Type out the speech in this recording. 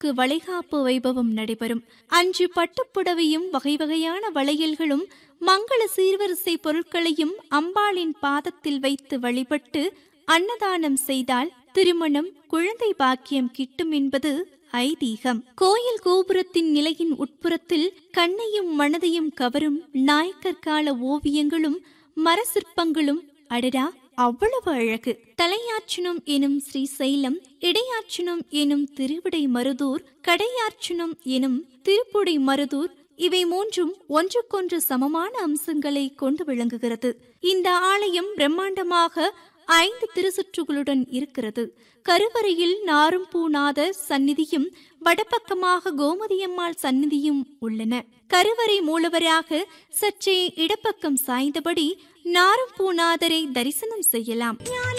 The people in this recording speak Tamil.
க்கு வளைகாப்பு வைபவம் நடைபெறும் அன்று பட்டுப்புடவையும் வகை வகையான வளையல்களும் மங்கள சீர்வரிசை பொருட்களையும் அம்பாளின் பாதத்தில் வைத்து வழிபட்டு அன்னதானம் செய்தால் திருமணம் குழந்தை பாக்கியம் கிட்டும் என்பது ஐதீகம் கோயில் கோபுரத்தின் நிலையின் உட்புறத்தில் கண்ணையும் மனதையும் கவரும் நாயக்கர் கால ஓவியங்களும் மர சிற்பங்களும் அடடா அவ்வளவு அழகு தலையாற்றணும் எனும் ஸ்ரீசைலம் இடையாற்றணும் எனும் திருவிடை மருதூர் கடையாற்றணும் எனும் திருப்புடை மருதூர் இவை மூன்றும் ஒன்றுக்கொன்று சமமான அம்சங்களை கொண்டு விளங்குகிறது இந்த ஆலயம் பிரம்மாண்டமாக ஐந்து திருசுற்றுகளுடன் இருக்கிறது கருவறையில் நாரும்பூநாதர் சந்நிதியும் வடபக்கமாக கோமதியம்மாள் சந்நிதியும் உள்ளன கருவறை மூலவராக சற்றே இடப்பக்கம் சாய்ந்தபடி நாரும்பூநாதரை தரிசனம் செய்யலாம்